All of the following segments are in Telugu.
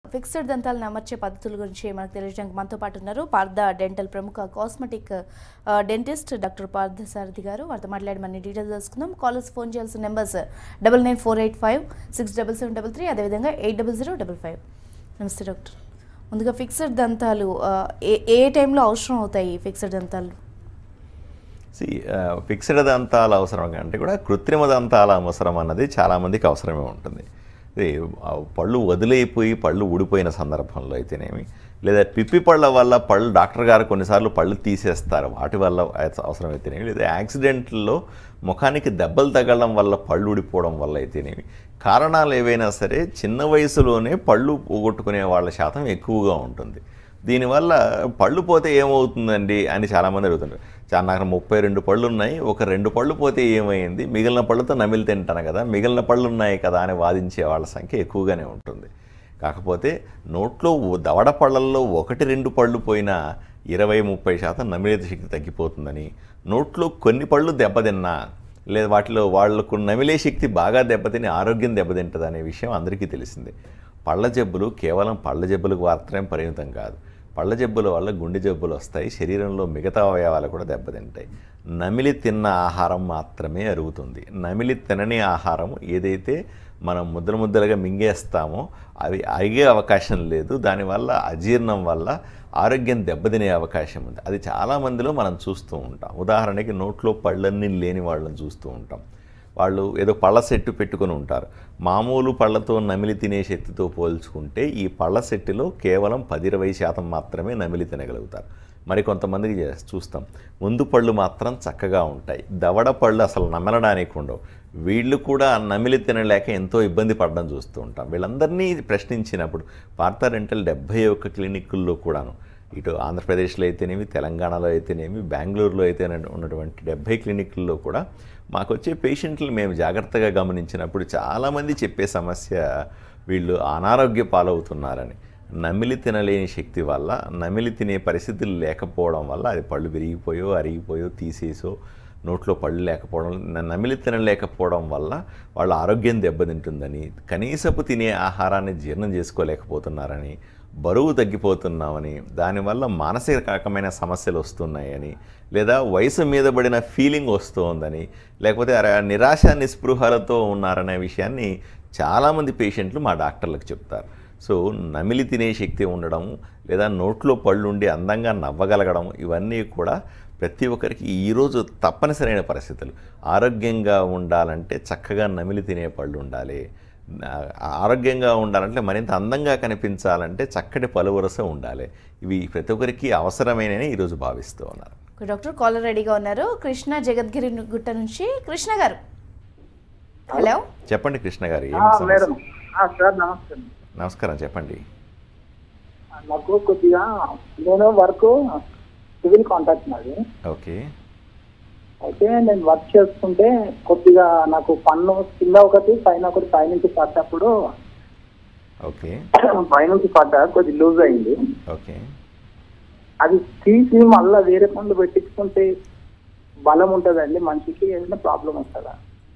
ఫిక్స్డ్ దంతాలను అమర్చే పద్ధతుల గురించి మనకు తెలియజేయడానికి మనతో పాటు ఉన్నారు పార్థ డెంటల్ ప్రముఖ కాస్మెటిక్ ఆ, డెంటిస్ట్ డాక్టర్ పార్థ సారథి గారు వారితో మాట్లాడి మన డీటెయిల్స్ తెలుసుకుందాం కాలర్స్ ఫోన్ చేయాల్సిన numbers double nine four eight five six double seven double three అదేవిధంగా eight double zero double five నమస్తే డాక్టర్ ముందుగా ఫిక్స్డ్ దంతాలు ఆ, ఏ ఏ టైంలో అవసరం అవుతాయి ఈ ఫిక్స్డ్ దంతాలు సి ఫిక్స్డ్ దంతాలు అవసరం కంటే కూడా కృత్రిమ దంతాల అవసరం అన్నది చాలామందికి అవసరమే ఉంటుంది ఇది ఆ పళ్ళు వదిలేయిపోయి పళ్ళు ఊడిపోయిన సందర్భంలో అయితేనేమి లేదా పిప్పి పళ్ళ వల్ల పళ్ళు డాక్టర్ గారు కొన్నిసార్లు పళ్ళు తీసేస్తారు వాటి వల్ల అవసరం అయితేనేమి లేదా యాక్సిడెంట్లో ముఖానికి దెబ్బలు తగలడం వల్ల పళ్ళు ఊడిపోవడం వల్ల అయితేనేమి కారణాలు ఏవైనా సరే చిన్న వయసులోనే పళ్ళు పోగొట్టుకునే వాళ్ళ శాతం ఎక్కువగా ఉంటుంది దీనివల్ల పళ్ళు పోతే ఏమవుతుందండి అని చాలామంది అడుగుతుంటారు చాలా నాకు ముప్పై రెండు పళ్ళు ఉన్నాయి ఒక రెండు పళ్ళు పోతే ఏమైంది మిగిలిన పళ్ళతో నమిలి తింటాను కదా మిగిలిన పళ్ళు ఉన్నాయి కదా అని వాదించే వాళ్ళ సంఖ్య ఎక్కువగానే ఉంటుంది కాకపోతే నోట్లో ఓ- దవడ పళ్ళల్లో ఒకటి రెండు పళ్ళు పోయినా ఇరవై ముప్పై శాతం నమిలేత శక్తి తగ్గిపోతుందని నోట్లో కొన్ని పళ్ళు దెబ్బతిన్నా లేదా వాటిలో వాళ్లకు నమిలే శక్తి బాగా దెబ్బతిని ఆరోగ్యం దెబ్బతింటుంది అనే విషయం అందరికీ తెలిసిందే పళ్ళ జబ్బులు కేవలం పళ్ళ జబ్బులకు మాత్రమే పరిమితం కాదు పళ్ళ జబ్బుల వల్ల గుండె జబ్బులు వస్తాయి శరీరంలో మిగతా అవయవాలు కూడా దెబ్బతింటాయి నమిలి తిన్న ఆహారం మాత్రమే అరుగుతుంది నమిలి తినని ఆహారం ఏదైతే మనం ముద్దల ముద్దలుగా మింగేస్తామో అవి అరిగే అవకాశం లేదు దానివల్ల అజీర్ణం వల్ల ఆరోగ్యం దెబ్బతినే అవకాశం ఉంది అది చాలామందిలో మనం చూస్తూ ఉంటాం ఉదాహరణకి నోట్లో పళ్ళన్నీ లేని వాళ్ళని చూస్తూ ఉంటాం వాళ్ళు ఏదో పళ్ళ సెట్టు పెట్టుకొని ఉంటారు మామూలు పళ్ళతో నమిలి తినే శక్తితో పోల్చుకుంటే ఈ పళ్ళ సెట్టులో కేవలం పది ఇరవై శాతం మాత్రమే నమిలి తినగలుగుతారు మరి కొంతమందికి చే- చూస్తాం ముందు పళ్ళు మాత్రం చక్కగా ఉంటాయి దవడ పళ్ళు అసలు నమలడానికి ఉండవు వీళ్ళు కూడా నమిలి తినలేక ఎంతో ఇబ్బంది పడడం చూస్తూ ఉంటాం వీళ్ళందరినీ ప్రశ్నించినప్పుడు పార్థ రెంటల్ డెబ్భై ఒక్క క్లినిక్కుల్లో కూడాను ఇటు ఆంధ్రప్రదేశ్లో అయితేనేమి తెలంగాణలో అయితేనేమి బెంగళూరులో అయితే ఉన్నటువంటి డెబ్భై క్లినిక్ల్లో కూడా మాకు వచ్చే పేషెంట్లు మేము జాగ్రత్తగా గమనించినప్పుడు చాలామంది చెప్పే సమస్య వీళ్ళు అనారోగ్య పాలవుతున్నారని నమిలి తినలేని శక్తి వల్ల నమిలి తినే పరిస్థితులు లేకపోవడం వల్ల అది పళ్ళు విరిగిపోయో అరిగిపోయో తీసేసో నోట్లో పళ్ళు లేకపోవడం న- నమిలి తినలేకపోవడం వల్ల వాళ్ళ ఆరోగ్యం దెబ్బతింటుందని కనీసపు తినే ఆహారాన్ని జీర్ణం చేసుకోలేకపోతున్నారని బరువు తగ్గిపోతున్నామని దానివల్ల మానసిక రకమైన సమస్యలు వస్తున్నాయని లేదా వయసు మీద పడిన ఫీలింగ్ వస్తుందని లేకపోతే అరే నిరాశ నిస్పృహలతో ఉన్నారనే విషయాన్ని చాలామంది పేషెంట్లు మా డాక్టర్లకు చెప్తారు సో నమిలి తినే శక్తి ఉండడం లేదా నోట్లో పళ్ళు ఉండి అందంగా నవ్వగలగడం ఇవన్నీ కూడా ప్రతి ఒక్కరికి ఈరోజు తప్పనిసరైన పరిస్థితులు ఆరోగ్యంగా ఉండాలంటే చక్కగా నమిలి తినే పళ్ళు ఉండాలి ఆ- ఆరోగ్యంగా ఉండాలంటే మరింత అందంగా కనిపించాలంటే చక్కటి పలువరస ఉండాలి ఇవి ప్రతి ఒక్కరికి అవసరమైనని ఈరోజు భావిస్తూ ఉన్నారు డాక్టర్ కాలర్ రెడీగా ఉన్నారు కృష్ణ జగద్గిరి గుట్ట నుంచి కృష్ణ గారు హలో చెప్పండి కృష్ణ గారు ఆ, ఏమి సమస్య? మేడం ఆ, సార్ నమస్తే నమస్కారం చెప్పండి నాకు కొద్దిగా నేను వర్క్ సివిల్ కాంట్రాక్ట్ నాది ఓకే అయితే నేను వర్క్ చేసుకుంటే కొద్దిగా నాకు పన్ను కింద ఒకటి పైన ఒకటి పైనుంచి పడ్డప్పుడు ఓకే పైనుంచి పడ్డా కొద్ది లూజ్ అయింది ఓకే అది తీసి మళ్ళీ వేరే పనులు పెట్టించుకుంటే బలం ఉంటుందండి మనిషికి ఏదైనా ప్రాబ్లం వస్తుందా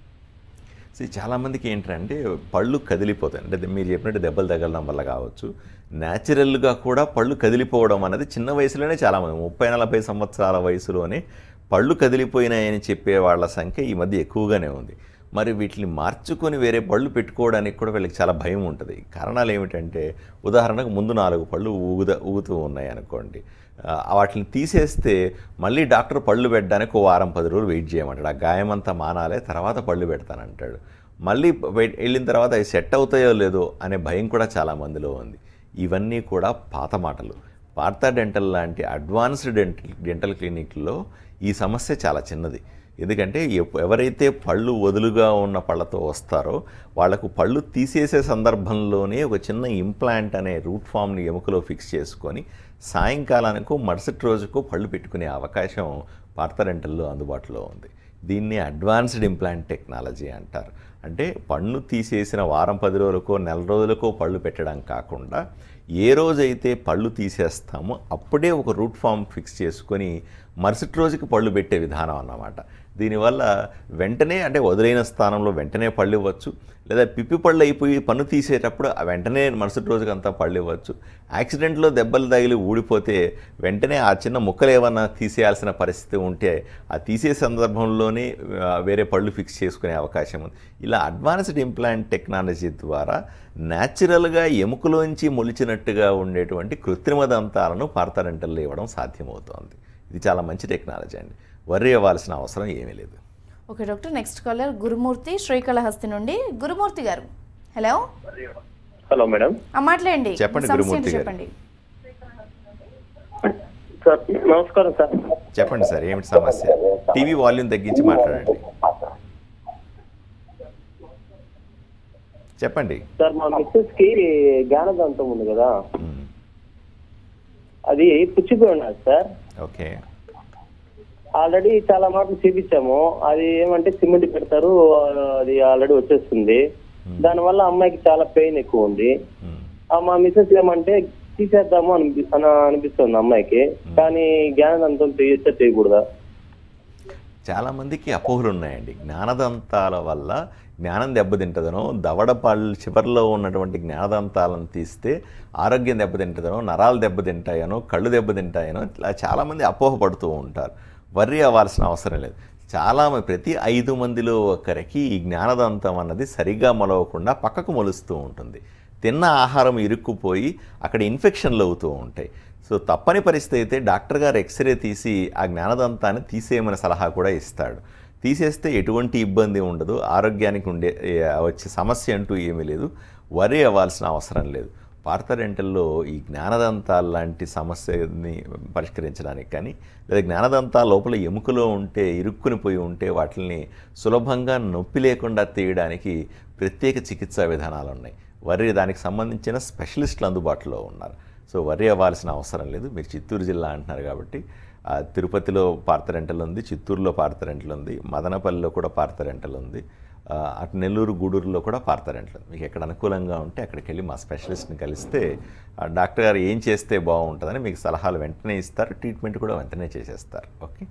సో చాలామందికి ఏంటంటే పళ్ళు కదిలిపోతాయి అంటే మీరు చెప్పినట్టు దెబ్బలు తగలడం వల్ల కావచ్చు న్యాచురల్గా కూడా పళ్ళు కదిలిపోవడం అనేది చిన్న వయసులోనే చాలామంది ముప్పై నలభై సంవత్సరాల వయసులోనే పళ్ళు కదిలిపోయినాయని చెప్పే వాళ్ళ సంఖ్య ఈ మధ్య ఎక్కువగానే ఉంది మరి వీటిని మార్చుకొని వేరే పళ్ళు పెట్టుకోవడానికి కూడా వీళ్ళకి చాలా భయం ఉంటుంది కారణాలు ఏమిటంటే ఉదాహరణకు ముందు నాలుగు పళ్ళు ఊగుద ఊగుతూ ఉన్నాయి అనుకోండి ఆ, వాటిని తీసేస్తే మళ్ళీ డాక్టర్ పళ్ళు పెట్టడానికి ఓ వారం పది రోజులు వెయిట్ చేయమంటాడు ఆ గాయం అంతా మానాలే తర్వాత పళ్ళు పెడతానంటాడు మళ్ళీ వెయిట్ వెళ్ళిన తర్వాత అవి సెట్ అవుతాయో లేదో అనే భయం కూడా చాలా మందిలో ఉంది ఇవన్నీ కూడా పాత మాటలు పార్థా డెంటల్ లాంటి అడ్వాన్స్డ్ డెంటల్ డెంటల్ క్లినిక్లో ఈ సమస్య చాలా చిన్నది ఎందుకంటే ఎప్- ఎవరైతే పళ్ళు వదులుగా ఉన్న పళ్ళతో వస్తారో వాళ్లకు పళ్ళు తీసేసే సందర్భంలోనే ఒక చిన్న ఇంప్లాంట్ అనే రూట్ ఫామ్ని ఎముకలో ఫిక్స్ చేసుకొని సాయంకాలానికో మరుసటి రోజుకో పళ్ళు పెట్టుకునే అవకాశం పార్థరెంటల్లో అందుబాటులో ఉంది దీన్ని అడ్వాన్స్డ్ ఇంప్లాంట్ టెక్నాలజీ అంటారు అంటే పన్ను తీసేసిన వారం పది రోజులకో నెల రోజులకో పళ్ళు పెట్టడం కాకుండా ఏ రోజైతే పళ్ళు తీసేస్తామో అప్పుడే ఒక రూట్ ఫామ్ ఫిక్స్ చేసుకొని మరుసటి రోజుకి పళ్ళు పెట్టే విధానం అన్నమాట దీనివల్ల వెంటనే అంటే వదిలేన స్థానంలో వెంటనే పళ్ళు ఇవ్వచ్చు లేదా పిప్పి పళ్ళు అయిపోయి పన్ను తీసేటప్పుడు ఆ వెంటనే మరుసటి రోజుకంతా పళ్ళు ఇవ్వచ్చు యాక్సిడెంట్లో దెబ్బలు తగిలి ఊడిపోతే వెంటనే ఆ చిన్న ముక్కలు ఏమన్నా తీసేయాల్సిన పరిస్థితి ఉంటే ఆ తీసే సందర్భంలోనే ఆ, వేరే పళ్ళు ఫిక్స్ చేసుకునే అవకాశం ఉంది ఇలా అడ్వాన్స్డ్ ఇంప్లాంట్ టెక్నాలజీ ద్వారా న్యాచురల్గా ఎముకలోంచి మొలిచినట్టుగా ఉండేటువంటి కృత్రిమ దంతాలను పార్థరెంటల్లో ఇవ్వడం సాధ్యమవుతోంది ఇది చాలా మంచి టెక్నాలజీ అండి వర్రీ అవ్వాల్సిన అవసరం ఏమీ లేదు okay doctor next caller Gurumurthy Srikalahasti నుండి గురుమూర్తి గారు హలో హలో మేడం ఆ, మాట్లాడండి చెప్పండి, సమస్య గురుమూర్తి ఏంటో గారు. చెప్పండి సార్ నమస్కారం సార్ చెప్పండి సార్ ఏమిటి సమస్య టీవీ వాల్యూమ్ తగ్గించి మాట్లాడండి చెప్పండి సార్ మా మిస్సెస్ కి జ్ఞానదంతం ఉంది కదా మ్మ్. అది పుచ్చిపోయి ఉన్నది సార్ ఓకే ఆల్రెడీ చాలా మాటలు చూపించాము అది ఏమంటే సిమెంట్ పెడతారు అది ఆల్రెడీ వచ్చేస్తుంది దానివల్ల అమ్మాయికి చాలా పెయిన్ ఎక్కువ ఉంది మ్మ్. ఆ మా మిస్సెస్ ఏమంటే తీసేద్దాము అనిపి అని అనిపిస్తుంది అమ్మాయికి కానీ జ్ఞానదంతం చేయొచ్చా చేయకూడదా చాలా మందికి అపోహలు ఉన్నాయండి జ్ఞానదంతాల వల్ల జ్ఞానం దెబ్బతింటదనో దవడ పళ్ళు చివరిలో ఉన్నటువంటి జ్ఞానదంతాలను తీస్తే ఆరోగ్యం దెబ్బతింటదనో నరాలు దెబ్బతింటాయనో కళ్ళు దెబ్బతింటాయనో ఇట్లా చాలామంది అపోహపడుతూ ఉంటారు వర్రీ అవ్వాల్సిన అవసరం లేదు చాలా మ- ప్రతి ఐదు మందిలో ఒకరికి ఈ జ్ఞానదంతం అన్నది సరిగ్గా మొలవకుండా పక్కకు మొలుస్తూ ఉంటుంది తిన్న ఆహారం ఇరుక్కుపోయి అక్కడ ఇన్ఫెక్షన్లు అవుతూ ఉంటాయి సో తప్పని పరిస్థితి అయితే డాక్టర్ గారు ఎక్స్రే తీసి ఆ జ్ఞానదంతాన్ని తీసేయమని సలహా కూడా ఇస్తాడు తీసేస్తే ఎటువంటి ఇబ్బంది ఉండదు ఆరోగ్యానికి ఉండే ఏ, వచ్చే సమస్య అంటూ ఏమీ లేదు వరి అవ్వాల్సిన అవసరం లేదు పార్థరెంటల్లో ఈ జ్ఞానదంతాలు లాంటి సమస్యని పరిష్కరించడానికి కానీ లేదా జ్ఞానదంతాల లోపల ఎముకలో ఉంటే ఇరుక్కుని పోయి ఉంటే వాటిని సులభంగా నొప్పి లేకుండా తీయడానికి ప్రత్యేక చికిత్సా విధానాలు ఉన్నాయి వరి దానికి సంబంధించిన స్పెషలిస్టులు అందుబాటులో ఉన్నారు సో వరి అవ్వాల్సిన అవసరం లేదు మీరు చిత్తూరు జిల్లా అంటున్నారు కాబట్టి ఆ, తిరుపతిలో పార్థరెంటల్ ఉంది చిత్తూరులో పార్థరెంటల్ ఉంది మదనపల్లిలో కూడా పార్థరెంటల్ ఉంది ఆ, అటు నెల్లూరు గూడూరులో కూడా పార్థరెంటల్ ఉంది మీకు ఎక్కడ అనుకూలంగా ఉంటే అక్కడికి వెళ్ళి మా స్పెషలిస్ట్ని కలిస్తే ఆ డాక్టర్ గారు ఏం చేస్తే బాగుంటుందని మీకు సలహాలు వెంటనే ఇస్తారు ట్రీట్మెంట్ కూడా వెంటనే చేసేస్తారు ఓకే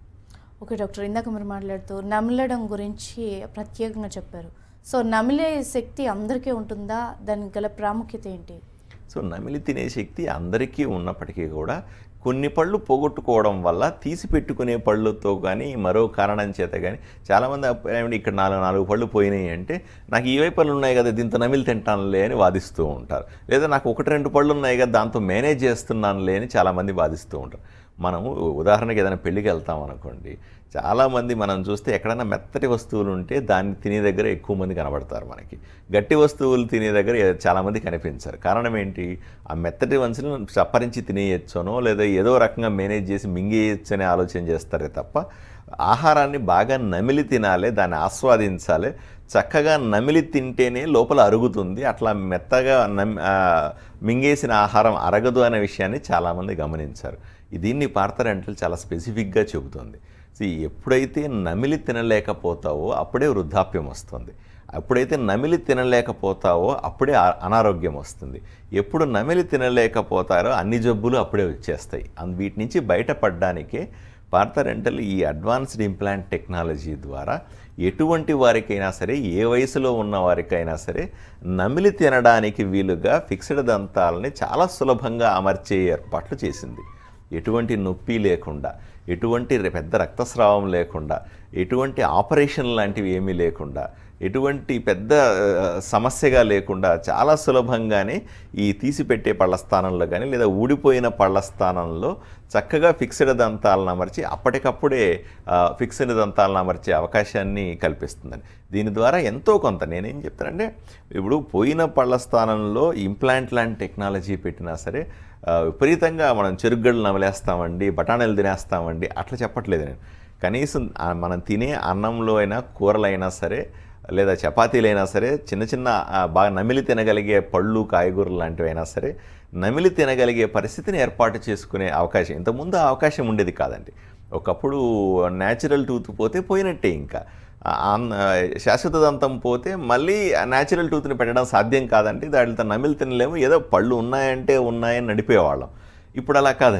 ఓకే డాక్టర్ ఇందాక మీరు మాట్లాడుతూ నమిలడం గురించి ప్రత్యేకంగా చెప్పారు సో నమిలే శక్తి అందరికీ ఉంటుందా దానికి గల ప్రాముఖ్యత ఏంటి సో నమిలి తినే శక్తి అందరికీ ఉన్నప్పటికీ కూడా కొన్ని పళ్ళు పోగొట్టుకోవడం వల్ల తీసి పెట్టుకునే పళ్ళుతో కానీ మరో కారణం చేత కానీ చాలామంది అప్ప- ఏమండి ఇక్కడ నాలుగు నాలుగు పళ్ళు పోయినాయి అంటే నాకు ఇవే పళ్ళు ఉన్నాయి కదా దీంతో నమిలి తింటానులే అని వాదిస్తూ ఉంటారు లేదా నాకు ఒకటి రెండు పళ్ళు ఉన్నాయి కదా దాంతో మేనేజ్ చేస్తున్నానులే అని చాలామంది వాదిస్తూ ఉంటారు మనము ఉదాహరణకి ఏదైనా పెళ్ళికి వెళ్తాం అనుకోండి చాలామంది మనం చూస్తే ఎక్కడైనా మెత్తటి వస్తువులు ఉంటే దాన్ని తినే దగ్గర ఎక్కువ మంది కనబడతారు మనకి గట్టి వస్తువులు తినే దగ్గర ఏ- చాలామంది కనిపించారు కారణం ఏంటి ఆ మెత్తటి వంశను చప్పరించి తినేయచ్చనో లేదా ఏదో రకంగా మేనేజ్ చేసి మింగేయచ్చు అనే ఆలోచన చేస్తారే తప్ప ఆహారాన్ని బాగా నమిలి తినాలి దాన్ని ఆస్వాదించాలి చక్కగా నమిలి తింటేనే లోపల అరుగుతుంది అట్లా మెత్తగా నమ్ ఆ, మింగేసిన ఆహారం అరగదు అనే విషయాన్ని చాలామంది గమనించారు ఈ దీన్ని పార్థరెంటల్ చాలా స్పెసిఫిక్గా చెబుతుంది సో ఎప్పుడైతే నమిలి తినలేకపోతావో అప్పుడే వృద్ధాప్యం వస్తుంది ఎప్పుడైతే నమిలి తినలేకపోతావో అప్పుడే ఆ- అనారోగ్యం వస్తుంది ఎప్పుడు నమిలి తినలేకపోతారో అన్ని జబ్బులు అప్పుడే వచ్చేస్తాయి అందు వీటి నుంచి బయటపడడానికే పార్థరెంటల్ ఈ అడ్వాన్స్డ్ ఇంప్లాంట్ టెక్నాలజీ ద్వారా ఎటువంటి వారికైనా సరే ఏ వయసులో ఉన్న వారికైనా సరే నమిలి తినడానికి వీలుగా ఫిక్స్డ్ దంతాలని చాలా సులభంగా అమర్చే ఏర్పాట్లు చేసింది ఎటువంటి నొప్పి లేకుండా ఎటువంటి రె- పెద్ద రక్తస్రావం లేకుండా ఎటువంటి ఆపరేషన్ లాంటివి ఏమీ లేకుండా ఎటువంటి పెద్ద ఆ, సమస్యగా లేకుండా చాలా సులభంగానే ఈ తీసిపెట్టే పళ్ళ స్థానంలో కానీ లేదా ఊడిపోయిన పళ్ళ స్థానంలో చక్కగా ఫిక్స్డ్ దంతాలను అమర్చి అప్పటికప్పుడే ఆ, ఫిక్స్డ్ దంతాలను అమర్చే అవకాశాన్ని కల్పిస్తుందని దీని ద్వారా ఎంతో కొంత నేనేం చెప్తానంటే ఇప్పుడు పోయిన పళ్ళ స్థానంలో ఇంప్లాంట్ లాంటి టెక్నాలజీ పెట్టినా సరే ఆ, విపరీతంగా మనం చెరుగ్గడలు నమలేస్తామండి బఠానీలు తినేస్తామండి అట్లా చెప్పట్లేదు నేను కనీసం ఆ, మనం తినే అన్నంలో అయినా కూరలైనా సరే లేదా చపాతీలైనా సరే చిన్న చిన్న ఆ, బాగా నమిలి తినగలిగే పళ్ళు కాయగూరలు లాంటివి అయినా సరే నమిలి తినగలిగే పరిస్థితిని ఏర్పాటు చేసుకునే అవకాశం ఇంతకుముందు ఆ అవకాశం ఉండేది కాదండి ఒకప్పుడు న్యాచురల్ టూత్ పోతే పోయినట్టే ఇంకా ఆ, ఆన్- ఆ, శాశ్వత దంతం పోతే మళ్ళీ న్యాచురల్ టూత్ని పెట్టడం సాధ్యం కాదండి దాంట్లో నమిలి తినలేము ఏదో పళ్ళు ఉన్నాయంటే ఉన్నాయని నడిపేవాళ్ళం ఇప్పుడు అలా కాదండి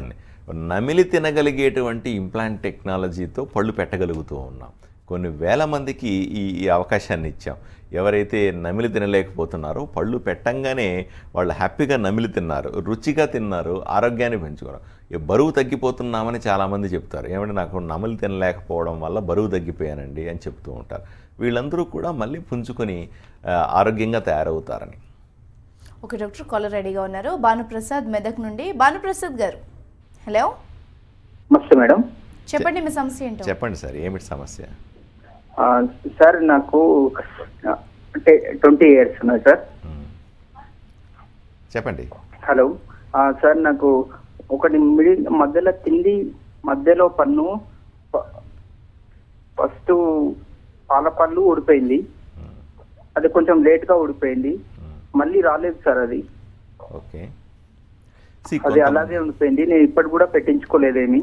నమిలి తినగలిగేటువంటి ఇంప్లాంట్ టెక్నాలజీతో పళ్ళు పెట్టగలుగుతూ ఉన్నాం కొన్ని వేల మందికి ఈ ఈ అవకాశాన్ని ఇచ్చాం ఎవరైతే నమిలి తినలేకపోతున్నారో పళ్ళు పెట్టంగానే వాళ్ళు హ్యాపీగా నమిలి తిన్నారు రుచిగా తిన్నారు ఆరోగ్యాన్ని పెంచుకున్నారు ఈ బరువు తగ్గిపోతున్నామని చాలామంది చెప్తారు ఏమంటే నాకు నమిలి తినలేకపోవడం వల్ల బరువు తగ్గిపోయానండి అని చెప్తూ ఉంటారు వీళ్ళందరూ కూడా మళ్ళీ పుంజుకొని ఆ, ఆరోగ్యంగా తయారవుతారని ఓకే డాక్టర్ కాలర్ రెడీగా ఉన్నారు భానుప్రసాద్ మెదక్ నుండి భానుప్రసాద్ గారు హలో నమస్తే మేడం చెప్పండి మీ సమస్య ఏంటో చెప్పండి సార్ ఏమిటి సమస్య ఆ, సార్ నాకు ఆ, అంటే ట్వంటీ ఇయర్స్ ఉన్నాయి సార్ ఉమ్. చెప్పండి హలో ఆ, సార్ నాకు ఒకటి మిడిల్ మధ్యలో తిండి మధ్యలో పన్ను ఫ- ఫస్ట్ పాల పళ్ళు ఊడిపోయింది ఉమ్. అది కొంచెం లేట్ గా ఊడిపోయింది ఉమ్. మళ్ళీ రాలేదు సార్ అది ఓకే See, అది కొంత- అలాగే ఉండిపోయింది నేను ఇప్పటి కూడా పెట్టించుకోలేదేమి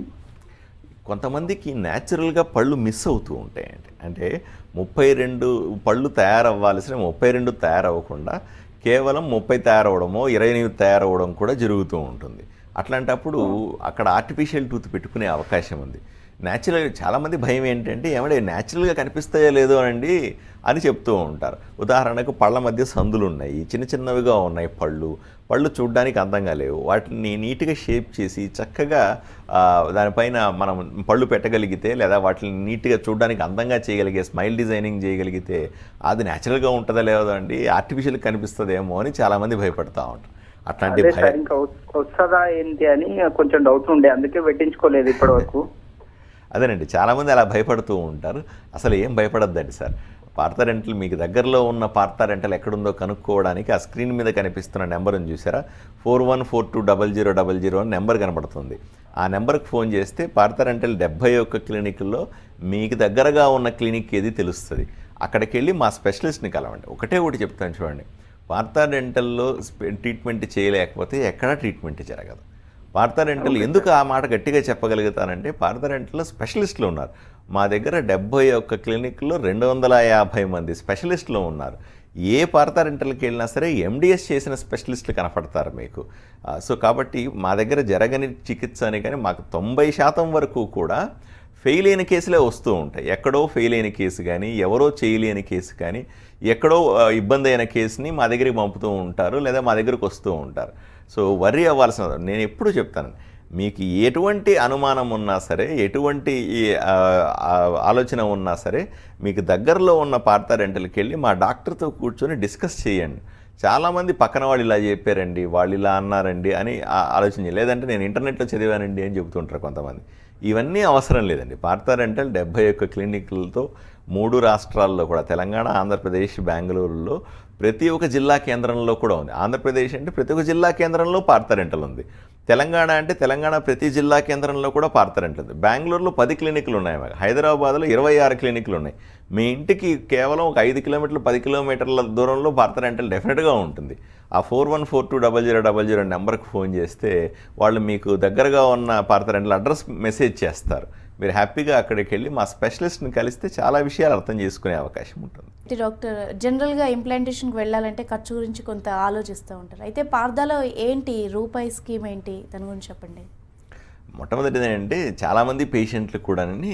కొంతమందికి న్యాచురల్గా పళ్ళు మిస్ అవుతూ ఉంటాయండి అంటే ముప్పై రెండు పళ్ళు తయారవ్వాల్సిన ముప్పై రెండు తయారవ్వకుండా కేవలం ముప్పై తయారవడమో ఇరవై ఎనిమిది తయారవడం కూడా జరుగుతూ ఉంటుంది అట్లాంటప్పుడు అక్కడ ఆర్టిఫిషియల్ టూత్ పెట్టుకునే అవకాశం ఉంది న్యాచురల్ చాలామంది భయం ఏంటంటే ఏమంటే న్యాచురల్గా కనిపిస్తాయో లేదో అండి అని చెప్తూ ఉంటారు ఉదాహరణకు పళ్ళ మధ్య సందులు ఉన్నాయి చిన్న చిన్నవిగా ఉన్నాయి పళ్ళు పళ్ళు చూడడానికి అందంగా లేవు వాటిని నీట్గా షేప్ చేసి చక్కగా ఆ, దానిపైన మనం పళ్ళు పెట్టగలిగితే లేదా వాటిని నీట్గా చూడడానికి అందంగా చేయగలిగే స్మైల్ డిజైనింగ్ చేయగలిగితే అది న్యాచురల్గా ఉంటుందా లేదో అండి ఆర్టిఫిషియల్ కనిపిస్తుందేమో అని చాలామంది భయపడతా ఉంటారు అట్లాంటి అదే సార్ భయం ఇంకా వస్- వస్తుందా ఏంటి అని కొంచెం డౌట్ ఉండే అందుకే పెట్టించుకోలేదు ఇప్పటి వరకు అదేనండి చాలామంది అలా భయపడుతూ ఉంటారు అసలు ఏం భయపడద్దండి సార్ పార్తా రెంటల్ మీకు దగ్గరలో ఉన్న పార్తా రెంటల్ ఎక్కడుందో కనుక్కోవడానికి ఆ స్క్రీన్ మీద కనిపిస్తున్న నెంబర్ని చూసారా four one four two double zero double zero అని నెంబర్ కనబడుతుంది ఆ నెంబర్కి ఫోన్ చేస్తే పార్తా రెంటల్ డెబ్బై ఒక్క క్లినిక్లో మీకు దగ్గరగా ఉన్న క్లినిక్ ఏది తెలుస్తుంది అక్కడికి వెళ్ళి మా స్పెషలిస్ట్ని కలవండి ఒకటే ఒకటి చెప్తాను చూడండి పార్తా డెంటల్లో స్పె- ట్రీట్మెంట్ చేయలేకపోతే ఎక్కడా ట్రీట్మెంట్ జరగదు పార్థ రెంటల్ ఎందుకు ఆ మాట గట్టిగా చెప్పగలుగుతానంటే పార్థ రెంటల్లో స్పెషలిస్టులు ఉన్నారు మా దగ్గర డెబ్బై ఒక్క క్లినిక్లో రెండు వందల యాభై మంది స్పెషలిస్టులు ఉన్నారు ఏ పార్థ రెంటల్కి వెళ్ళినా సరే ఎండిఎస్ చేసిన స్పెషలిస్టులు కనపడతారు మీకు ఆ, సో కాబట్టి మా దగ్గర జరగని చికిత్స అని కానీ మాకు తొంభై శాతం వరకు కూడా ఫెయిల్ అయిన కేసులే వస్తూ ఉంటాయి ఎక్కడో ఫెయిల్ అయిన కేసు కానీ ఎవరో చేయలేని కేసు కానీ ఎక్కడో ఆ, ఇబ్బంది అయిన కేసుని మా దగ్గరికి పంపుతూ ఉంటారు లేదా మా దగ్గరికి వస్తూ ఉంటారు సో వర్రీ అవ్వాల్సిన అవసరం- నేను ఎప్పుడు చెప్తాను మీకు ఎటువంటి అనుమానం ఉన్నా సరే ఎటువంటి ఈ, ఆ, ఆ, ఆలోచన ఉన్నా సరే మీకు దగ్గరలో ఉన్న పార్తా రెంటల్కి వెళ్ళి మా డాక్టర్తో కూర్చొని డిస్కస్ చేయండి చాలామంది పక్కన వాళ్ళు ఇలా చెప్పారండి వాళ్ళు ఇలా అన్నారండి అని ఆ- ఆలోచన చేయాలి. లేదంటే నేను ఇంటర్నెట్లో చదివానండి అని చెబుతుంటారు కొంతమంది ఇవన్నీ అవసరం లేదండి పార్థా రెంటల్ డెబ్బై ఒక్క క్లినిక్లతో మూడు రాష్ట్రాల్లో కూడా తెలంగాణ ఆంధ్రప్రదేశ్ బెంగళూరులో ప్రతి ఒక్క జిల్లా కేంద్రంలో కూడా ఉంది ఆంధ్రప్రదేశ్ అంటే ప్రతి ఒక్క జిల్లా కేంద్రంలో పార్థా రెంటల్ ఉంది తెలంగాణ అంటే తెలంగాణ ప్రతి జిల్లా కేంద్రంలో కూడా పార్థా రెంటల్ ఉంది బెంగళూరులో పది క్లినిక్లు ఉన్నాయి మాకు హైదరాబాద్లో ఇరవై ఆరు క్లినిక్లు ఉన్నాయి మీ ఇంటికి కేవలం ఒక ఐదు కిలోమీటర్లు పది కిలోమీటర్ల దూరంలో పార్థా రెంటల్ డెఫినెట్గా ఉంటుంది ఆ four one four two double zero double zero నెంబర్కి ఫోన్ చేస్తే వాళ్ళు మీకు దగ్గరగా ఉన్న పార్థ రెంటల్ అడ్రస్ మెసేజ్ చేస్తారు మీరు హ్యాపీగా అక్కడికి వెళ్ళి మా స్పెషలిస్ట్ని కలిస్తే చాలా విషయాలు అర్థం చేసుకునే అవకాశం ఉంటుంది అయితే డాక్టర్ జనరల్గా ఇంప్లాంటేషన్కి వెళ్ళాలంటే ఖర్చు గురించి కొంత ఆలోచిస్తూ ఉంటారు అయితే పార్దాలో ఏంటి రూపాయి స్కీమ్ ఏంటి దాని గురించి చెప్పండి మొట్టమొదటిది ఏంటంటే చాలామంది పేషెంట్లు కూడాని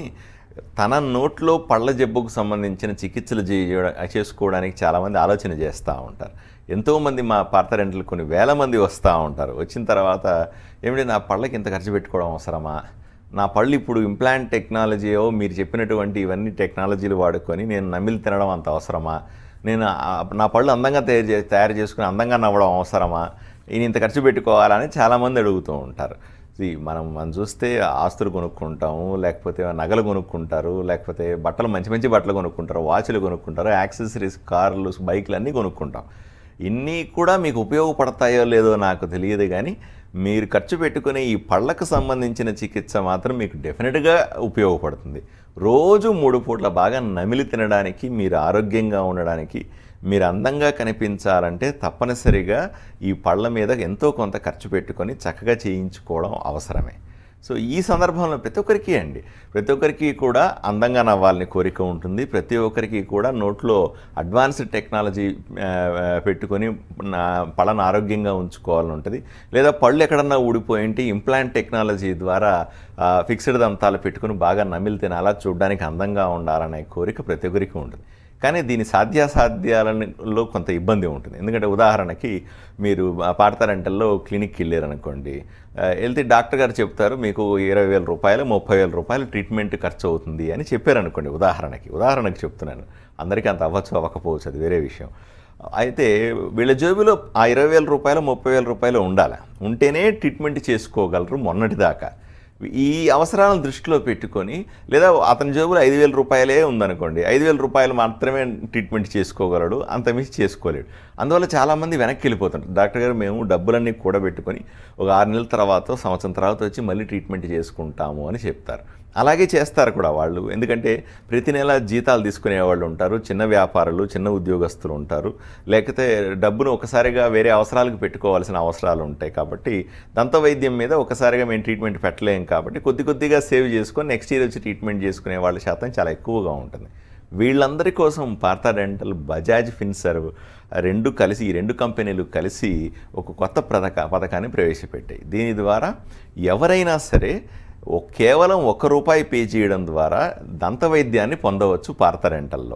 తన నోట్లో పళ్ళ జబ్బుకు సంబంధించిన చికిత్సలు చేయ చేసుకోవడానికి చాలామంది ఆలోచన చేస్తూ ఉంటారు ఎంతోమంది మా పార్థ రెంటలు కొన్ని వేల మంది వస్తూ ఉంటారు వచ్చిన తర్వాత ఏమిటి నా పళ్ళకి ఇంత ఖర్చు పెట్టుకోవడం అవసరమా నా పళ్ళు ఇప్పుడు ఇంప్లాంట్ టెక్నాలజీయో మీరు చెప్పినటువంటి ఇవన్నీ టెక్నాలజీలు వాడుకొని నేను నమిలి తినడం అంత అవసరమా నేను ఆ- నా పళ్ళు అందంగా తయారు చే తయారు చేసుకుని అందంగా నవ్వడం అవసరమా నేను ఇంత ఖర్చు పెట్టుకోవాలని చాలామంది అడుగుతూ ఉంటారు See, మనం మనం చూస్తే ఆస్తులు కొనుక్కుంటాము లేకపోతే నగలు కొనుక్కుంటారు లేకపోతే బట్టలు మంచి మంచి బట్టలు కొనుక్కుంటారు వాచ్లు కొనుక్కుంటారు యాక్సెసరీస్ కార్లు బైక్లు అన్నీ కొనుక్కుంటాం ఇన్ని కూడా మీకు ఉపయోగపడతాయో లేదో నాకు తెలియదు కానీ మీరు ఖర్చు పెట్టుకునే ఈ పళ్ళకు సంబంధించిన చికిత్స మాత్రం మీకు డెఫినెట్గా ఉపయోగపడుతుంది రోజు మూడు పూట్ల బాగా నమిలి తినడానికి మీరు ఆరోగ్యంగా ఉండడానికి మీరు అందంగా కనిపించాలంటే తప్పనిసరిగా ఈ పళ్ళ మీద ఎంతో కొంత ఖర్చు పెట్టుకొని చక్కగా చేయించుకోవడం అవసరమే సో ఈ సందర్భంలో ప్రతి ఒక్కరికి అండి ప్రతి ఒక్కరికి కూడా అందంగా నవ్వాలని కోరిక ఉంటుంది ప్రతి ఒక్కరికి కూడా నోట్లో అడ్వాన్స్డ్ టెక్నాలజీ ఆ, ఆ, పెట్టుకొని నా పళ్ళను ఆరోగ్యంగా ఉంచుకోవాలని ఉంటుంది లేదా పళ్ళు ఎక్కడన్నా ఊడిపోయింటే ఇంప్లాంట్ టెక్నాలజీ ద్వారా ఆ, ఫిక్స్డ్ దంతాలు పెట్టుకుని బాగా నమిలితే అలా చూడడానికి అందంగా ఉండాలనే కోరిక ప్రతి ఒక్కరికి ఉంటుంది కానీ దీని సాధ్యాసాధ్యాలలో కొంత ఇబ్బంది ఉంటుంది ఎందుకంటే ఉదాహరణకి మీరు పాడతారంటల్లో క్లినిక్కి వెళ్ళారనుకోండి ఆ, వెళ్తే డాక్టర్ గారు చెప్తారు మీకు ఇరవై వేల రూపాయలు ముప్పై వేల రూపాయలు ట్రీట్మెంట్ ఖర్చు అవుతుంది అని చెప్పారనుకోండి ఉదాహరణకి ఉదాహరణకి చెప్తున్నాను అందరికీ అంత అవ్వచ్చు అవ్వకపోవచ్చు అది వేరే విషయం అయితే వీళ్ళ జేబులో ఆ ఇరవై వేల రూపాయలు ముప్పై వేల రూపాయలు ఉండాలి ఉంటేనే ట్రీట్మెంట్ చేసుకోగలరు మొన్నటిదాకా ఈ అవసరాలను దృష్టిలో పెట్టుకొని లేదా అతని జేబులో ఐదు వేల రూపాయలే ఉందనుకోండి ఐదు వేల రూపాయలు మాత్రమే ట్రీట్మెంట్ చేసుకోగలడు అంతమించి చేసుకోలేడు అందువల్ల చాలామంది వెనక్కి వెళ్ళిపోతుంటారు డాక్టర్ గారు మేము డబ్బులన్నీ కూడబెట్టుకొని ఒక ఆరు నెలల తర్వాత సంవత్సరం తర్వాత వచ్చి మళ్ళీ ట్రీట్మెంట్ చేసుకుంటాము అని చెప్తారు అలాగే చేస్తారు కూడా వాళ్ళు ఎందుకంటే ప్రతి నెల జీతాలు తీసుకునే వాళ్ళు ఉంటారు చిన్న వ్యాపారులు చిన్న ఉద్యోగస్తులు ఉంటారు లేకపోతే డబ్బును ఒకసారిగా వేరే అవసరాలకు పెట్టుకోవాల్సిన అవసరాలు ఉంటాయి కాబట్టి దంత వైద్యం మీద ఒకసారిగా మేము ట్రీట్మెంట్ పెట్టలేం కాబట్టి కొద్ది కొద్దిగా సేవ్ చేసుకొని నెక్స్ట్ ఇయర్ వచ్చి ట్రీట్మెంట్ చేసుకునే వాళ్ళ శాతం చాలా ఎక్కువగా ఉంటుంది వీళ్ళందరి కోసం పార్థా డెంటల్ బజాజ్ ఫిన్సర్వ్ రెండు కలిసి ఈ రెండు కంపెనీలు కలిసి ఒక కొత్త పథక పథకాన్ని ప్రవేశపెట్టాయి దీని ద్వారా ఎవరైనా సరే ఓ- కేవలం ఒక్క రూపాయి పే చేయడం ద్వారా దంత వైద్యాన్ని పొందవచ్చు పార్థ రెంటల్లో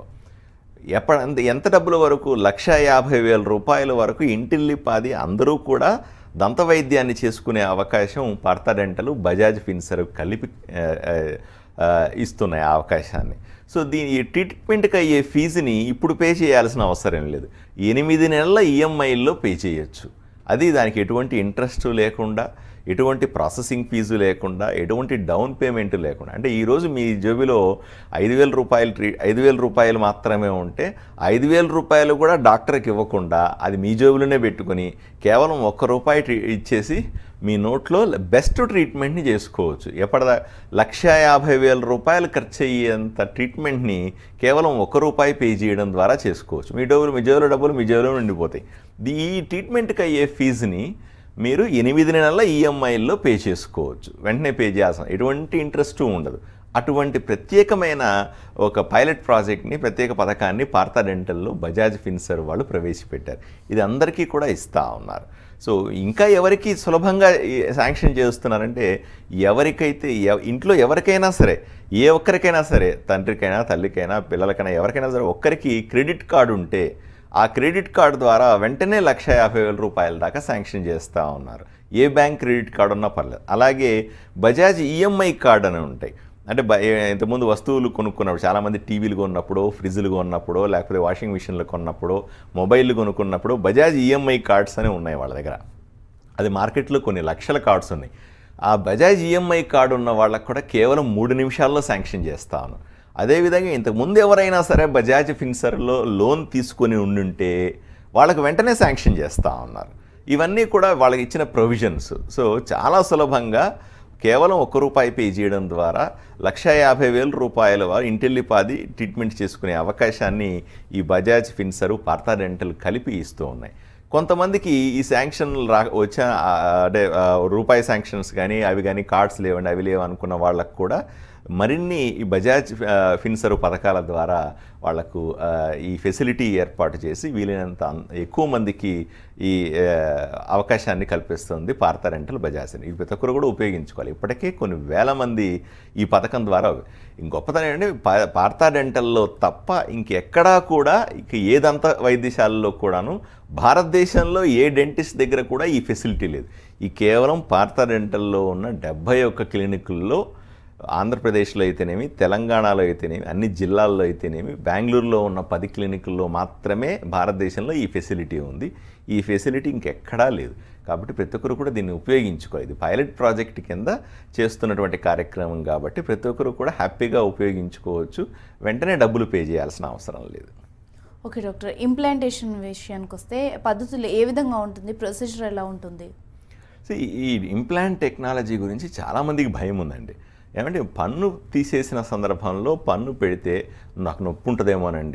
ఎప్ప ఎంత- ఎంత డబ్బుల వరకు లక్ష యాభై వేల రూపాయల వరకు ఇంటిల్లిపాది అందరూ కూడా దంత వైద్యాన్ని చేసుకునే అవకాశం పార్థ డెంటలు బజాజ్ ఫిన్సర్ కలిపి ఆ, ఆ, ఆ, ఇస్తున్నాయి ఆ అవకాశాన్ని సో దీని ఈ ట్రీట్మెంట్కి అయ్యే ఫీజుని ఇప్పుడు పే చేయాల్సిన అవసరం లేదు ఎనిమిది నెలల ఈఎంఐల్లో పే చేయొచ్చు అది దానికి ఎటువంటి ఇంట్రెస్ట్ లేకుండా ఎటువంటి ప్రాసెసింగ్ ఫీజు లేకుండా ఎటువంటి డౌన్ పేమెంట్ లేకుండా అంటే ఈరోజు మీ జేబులో ఐదు వేల రూపాయలు ట్రీ ఐదు వేల రూపాయలు మాత్రమే ఉంటే ఐదు వేల రూపాయలు కూడా డాక్టర్కి ఇవ్వకుండా అది మీ జేబులోనే పెట్టుకొని కేవలం ఒక్క రూపాయి ట్రీ ఇచ్చేసి మీ నోట్లో బెస్ట్ ట్రీట్మెంట్ని చేసుకోవచ్చు ఎప్పటిదా లక్ష యాభై వేల రూపాయలు ఖర్చు అయ్యేంత ట్రీట్మెంట్ని కేవలం ఒక రూపాయి పే చేయడం ద్వారా చేసుకోవచ్చు మీ డబ్బులు మీ జేబులో డబ్బులు మీ జేబులో ఉండిపోతాయి దీ- ఈ ట్రీట్మెంట్కి అయ్యే ఫీజుని మీరు ఎనిమిది నెలల ఈఎంఐల్లో పే చేసుకోవచ్చు వెంటనే పే చేయాల్సిన ఎటువంటి ఇంట్రెస్ట్ ఉండదు అటువంటి ప్రత్యేకమైన ఒక పైలట్ ప్రాజెక్ట్ని ప్రత్యేక పథకాన్ని పార్థా డెంటల్లో బజాజ్ ఫిన్సర్ వాళ్ళు ప్రవేశపెట్టారు ఇది అందరికీ కూడా ఇస్తూ ఉన్నారు సో ఇంకా ఎవరికి సులభంగా ఈ శాంక్షన్ చేస్తున్నారంటే ఎవరికైతే ఎవ- ఇంట్లో ఎవరికైనా సరే ఏ ఒక్కరికైనా సరే తండ్రికైనా తల్లికైనా పిల్లలకైనా ఎవరికైనా సరే ఒక్కరికి క్రెడిట్ కార్డు ఉంటే ఆ క్రెడిట్ కార్డు ద్వారా వెంటనే లక్ష యాభై వేల రూపాయల దాకా శాంక్షన్ చేస్తూ ఉన్నారు ఏ బ్యాంక్ క్రెడిట్ కార్డు ఉన్నా పర్లేదు అలాగే బజాజ్ ఈఎంఐ కార్డు అని ఉంటాయి అంటే బ- ఏ- ఇంతకుముందు వస్తువులు కొనుక్కున్నప్పుడు చాలామంది టీవీలు కొన్నప్పుడు ఫ్రిడ్జ్లు కొన్నప్పుడు లేకపోతే వాషింగ్ మిషన్లు కొన్నప్పుడు మొబైల్ కొనుక్కున్నప్పుడు బజాజ్ ఈఎంఐ కార్డ్స్ అని ఉన్నాయి వాళ్ళ దగ్గర అది మార్కెట్లో కొన్ని లక్షల కార్డ్స్ ఉన్నాయి ఆ బజాజ్ ఈఎంఐ కార్డు ఉన్న వాళ్ళకు కూడా కేవలం మూడు నిమిషాల్లో శాంక్షన్ చేస్తాను అదేవిధంగా ఇంతకుముందు ఎవరైనా సరే బజాజ్ ఫిన్సర్లో లోన్ తీసుకొని ఉండుంటే వాళ్ళకు వెంటనే శాంక్షన్ చేస్తూ ఉన్నారు ఇవన్నీ కూడా వాళ్ళకి ఇచ్చిన ప్రొవిజన్స్ సో చాలా సులభంగా కేవలం ఒక్క రూపాయి పే చేయడం ద్వారా లక్ష యాభై వేల రూపాయల వారు ఇంటిల్లిపాది ట్రీట్మెంట్ చేసుకునే అవకాశాన్ని ఈ బజాజ్ ఫిన్సరు పార్థా డెంటల్ కలిపి ఇస్తూ ఉన్నాయి కొంతమందికి ఈ శాంక్షన్ రా వచ్చిన ఆ, అంటే ఆ, రూపాయి శాంక్షన్స్ కానీ అవి కానీ కార్డ్స్ లేవండి అవి లేవు అనుకున్న వాళ్ళకు కూడా మరిన్ని ఈ బజాజ్ ఆ, ఫిన్సరు పథకాల ద్వారా వాళ్లకు ఆ, ఈ ఫెసిలిటీ ఏర్పాటు చేసి వీలైనంత అన్- ఎక్కువ మందికి ఈ ఆ, అవకాశాన్ని కల్పిస్తుంది పార్థా రెంటల్ బజాజ్ అని. ఇది ప్రతి ఒక్కరు కూడా ఉపయోగించుకోవాలి ఇప్పటికే కొన్ని వేల మంది ఈ పథకం ద్వారా గొప్పతనం ఏంటంటే పా- పార్థా డెంటల్లో తప్ప ఇంకెక్కడా కూడా ఇక ఏదంత వైద్యశాలలో కూడాను భారతదేశంలో ఏ డెంటిస్ట్ దగ్గర కూడా ఈ ఫెసిలిటీ లేదు ఈ కేవలం పార్థా డెంటల్లో ఉన్న డెబ్భై ఒక్క క్లినికుల్లో ఆంధ్రప్రదేశ్లో అయితేనేమి తెలంగాణలో అయితేనేమి అన్ని జిల్లాల్లో అయితేనేమి బెంగళూరులో ఉన్న పది క్లినికుల్లో మాత్రమే భారతదేశంలో ఈ ఫెసిలిటీ ఉంది ఈ ఫెసిలిటీ ఇంకెక్కడా లేదు కాబట్టి ప్రతి ఒక్కరు కూడా దీన్ని ఉపయోగించుకోవాలి ఇది పైలట్ ప్రాజెక్ట్ కింద చేస్తున్నటువంటి కార్యక్రమం కాబట్టి ప్రతి ఒక్కరు కూడా హ్యాపీగా ఉపయోగించుకోవచ్చు వెంటనే డబ్బులు పే చేయాల్సిన అవసరం లేదు ఓకే డాక్టర్ ఇంప్లాంటేషన్ విషయానికి వస్తే పద్ధతులు ఏ విధంగా ఉంటుంది ప్రొసీజర్ ఎలా ఉంటుంది సో ఈ- ఈ ఇంప్లాంట్ టెక్నాలజీ గురించి చాలామందికి భయం ఉందండి ఏమంటే పన్ను తీసేసిన సందర్భంలో పన్ను పెడితే నాకు నొప్పి ఉంటుందేమోనండి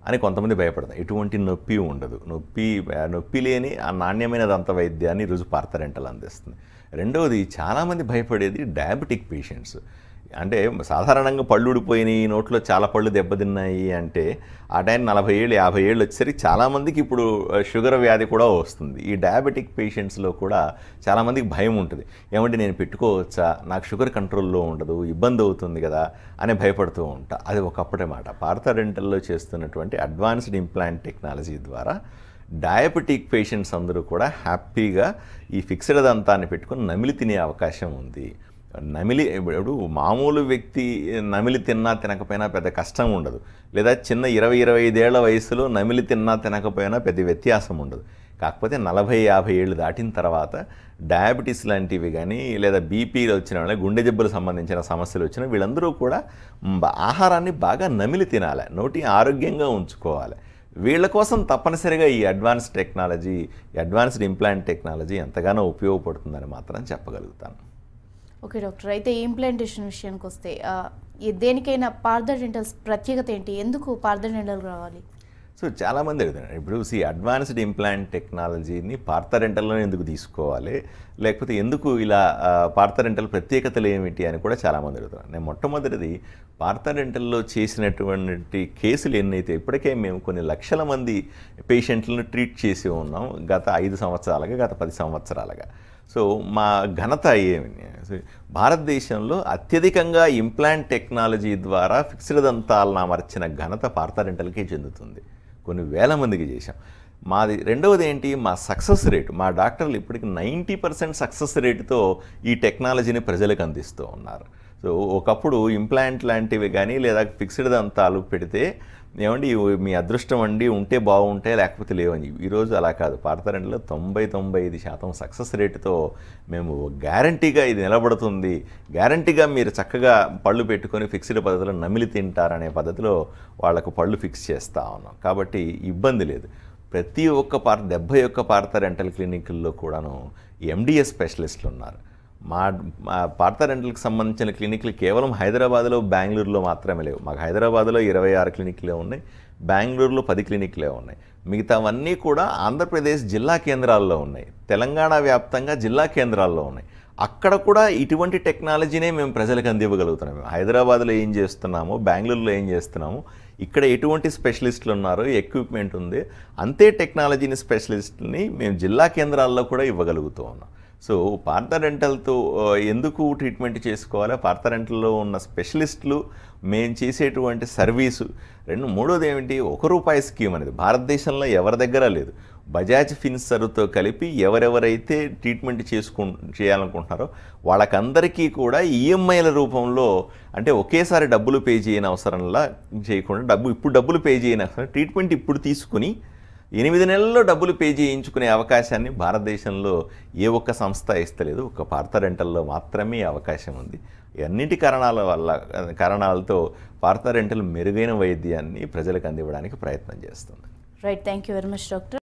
అని కొంతమంది భయపడతారు ఎటువంటి నొప్పి ఉండదు నొప్పి ఆ నొప్పి లేని ఆ నాణ్యమైన దంత వైద్యాన్ని రుజు పార్థరెంటల్ అందిస్తుంది రెండవది చాలామంది భయపడేది డయాబెటిక్ పేషెంట్స్ అంటే సాధారణంగా పళ్ళు ఊడిపోయినాయి నోట్లో చాలా పళ్ళు దెబ్బతిన్నాయి అంటే ఆ టైం నలభై ఏళ్ళు యాభై ఏళ్ళు వచ్చేసరికి చాలామందికి ఇప్పుడు ఆ, షుగర్ వ్యాధి కూడా వస్తుంది ఈ డయాబెటిక్ పేషెంట్స్లో కూడా చాలామందికి భయం ఉంటుంది ఏమంటే నేను పెట్టుకోవచ్చా నాకు షుగర్ కంట్రోల్లో ఉండదు ఇబ్బంది అవుతుంది కదా అని భయపడుతూ ఉంటా అది ఒకప్పుడే మాట పార్థడెంటల్లో చేస్తున్నటువంటి అడ్వాన్స్డ్ ఇంప్లాంట్ టెక్నాలజీ ద్వారా డయాబెటిక్ పేషెంట్స్ అందరూ కూడా హ్యాపీగా ఈ ఫిక్స్డ్ దంతాన్ని పెట్టుకొని నమిలి తినే అవకాశం ఉంది నమిలి ఇప్పుడు మామూలు వ్యక్తి నమిలి తిన్నా తినకపోయినా పెద్ద కష్టం ఉండదు లేదా చిన్న ఇరవై ఇరవై ఐదేళ్ల వయసులో నమిలి తిన్నా తినకపోయినా పెద్ద వ్యత్యాసం ఉండదు కాకపోతే నలభై యాభై ఏళ్ళు దాటిన తర్వాత డయాబెటీస్ లాంటివి కానీ లేదా బీపీలు వచ్చిన వాళ్ళ గుండె జబ్బులకు సంబంధించిన సమస్యలు వచ్చిన వీళ్ళందరూ కూడా మ్, ఆహారాన్ని బాగా నమిలి తినాలి నోటి ఆరోగ్యంగా ఉంచుకోవాలి వీళ్ళ కోసం తప్పనిసరిగా ఈ advance technology advanced implant technology ఎంతగానో ఉపయోగపడుతుందని మాత్రం చెప్పగలుగుతాను ఓకే డాక్టర్ అయితే ఇంప్లాంటేషన్ విషయానికి వస్తే ఆ, ఈ దేనికైనా పార్థ డెంటల్స్ ప్రత్యేకత ఏంటి ఎందుకు పార్థ డెంటల్ రావాలి సో చాలామంది అడుగుతున్నారు ఇప్పుడు సి అడ్వాన్స్డ్ ఇంప్లాంట్ టెక్నాలజీని పార్థరెంటల్లో ఎందుకు తీసుకోవాలి లేకపోతే ఎందుకు ఇలా ఆ, పార్థరెంటల్ ప్రత్యేకతలు ఏమిటి అని కూడా చాలామంది అడుగుతున్నారు నేను మొట్టమొదటిది పార్థరెంటల్లో చేసినటువంటి కేసులు ఎన్నైతే ఇప్పటికే మేము కొన్ని లక్షల మంది పేషెంట్లను ట్రీట్ చేసి ఉన్నాం గత ఐదు సంవత్సరాలుగా గత పది సంవత్సరాలుగా సో మా ఘనత ఏమి సో భారతదేశంలో అత్యధికంగా ఇంప్లాంట్ టెక్నాలజీ ద్వారా ఫిక్స్డ్ దంతాలను అమర్చిన ఘనత పార్థరెంటల్కే చెందుతుంది కొన్ని వేల మందికి చేశాం మాది రెండవది ఏంటి మా సక్సెస్ రేటు మా డాక్టర్లు ఇప్పటికి నైంటీ పర్సెంట్ సక్సెస్ రేటుతో ఈ టెక్నాలజీని ప్రజలకు అందిస్తూ ఉన్నారు సో ఒకప్పుడు ఇంప్లాంట్ లాంటివి కానీ లేదా ఫిక్స్డ్ దంతాలు పెడితే ఏమండి ఇవి మీ అదృష్టం అండి ఉంటే బాగుంటే లేకపోతే లేవని ఈరోజు అలా కాదు పార్థరెంట్లో తొంభై తొంభై ఐదు శాతం సక్సెస్ రేటుతో మేము గ్యారంటీగా ఇది నిలబడుతుంది గ్యారంటీగా మీరు చక్కగా పళ్ళు పెట్టుకొని ఫిక్స్డ్ పద్ధతిలో నమిలి తింటారనే పద్ధతిలో వాళ్ళకు పళ్ళు ఫిక్స్ చేస్తూ ఉన్నాం కాబట్టి ఇబ్బంది లేదు ప్రతి ఒక్క పార్ డెబ్భై ఒక్క పార్థ రెంటల్ క్లినిక్ల్లో కూడాను ఎండిఎస్ స్పెషలిస్టులు ఉన్నారు మా మా పార్థ రెంటల్కి సంబంధించిన క్లినిక్లు కేవలం హైదరాబాద్లో బెంగళూరులో మాత్రమే లేవు మాకు హైదరాబాద్లో ఇరవై ఆరు క్లినిక్లే ఉన్నాయి బెంగళూరులో పది క్లినిక్లే ఉన్నాయి మిగతావన్నీ కూడా ఆంధ్రప్రదేశ్ జిల్లా కేంద్రాల్లో ఉన్నాయి తెలంగాణ వ్యాప్తంగా జిల్లా కేంద్రాల్లో ఉన్నాయి అక్కడ కూడా ఇటువంటి టెక్నాలజీనే మేము ప్రజలకు అందివ్వగలుగుతున్నాం మేము హైదరాబాద్లో ఏం చేస్తున్నామో బెంగళూరులో ఏం చేస్తున్నామో ఇక్కడ ఎటువంటి స్పెషలిస్టులు ఉన్నారో ఎక్విప్మెంట్ ఉంది అంతే టెక్నాలజీని స్పెషలిస్ట్ని మేము జిల్లా కేంద్రాల్లో కూడా ఇవ్వగలుగుతూ ఉన్నాం సో పార్థరెంటల్తో ఎందుకు ట్రీట్మెంట్ చేసుకోవాలి పార్థరెంటల్లో ఉన్న స్పెషలిస్టులు మేము చేసేటువంటి సర్వీసు రెండు మూడోది ఏమిటి ఒక రూపాయి స్కీమ్ అనేది భారతదేశంలో ఎవరి దగ్గర లేదు బజాజ్ ఫిన్సర్తో కలిపి ఎవరెవరైతే ట్రీట్మెంట్ చేసుకు చేయాలనుకుంటున్నారో వాళ్ళకందరికీ కూడా ఈఎంఐల రూపంలో అంటే ఒకేసారి డబ్బులు పే చేయని అవసరంలా చేయకుండా డబ్బు ఇప్పుడు డబ్బులు పే చేయని అవసరం ట్రీట్మెంట్ ఇప్పుడు తీసుకుని ఎనిమిది నెలల్లో డబ్బులు పే చేయించుకునే అవకాశాన్ని భారతదేశంలో ఏ ఒక్క సంస్థ ఇస్తలేదు ఒక పార్థ రెంటల్లో మాత్రమే ఈ అవకాశం ఉంది అన్నింటి కారణాల వల్ల కారణాలతో పార్థ రెంటల్ మెరుగైన వైద్యాన్ని ప్రజలకు అందివ్వడానికి ప్రయత్నం చేస్తుంది right thank you very much doctor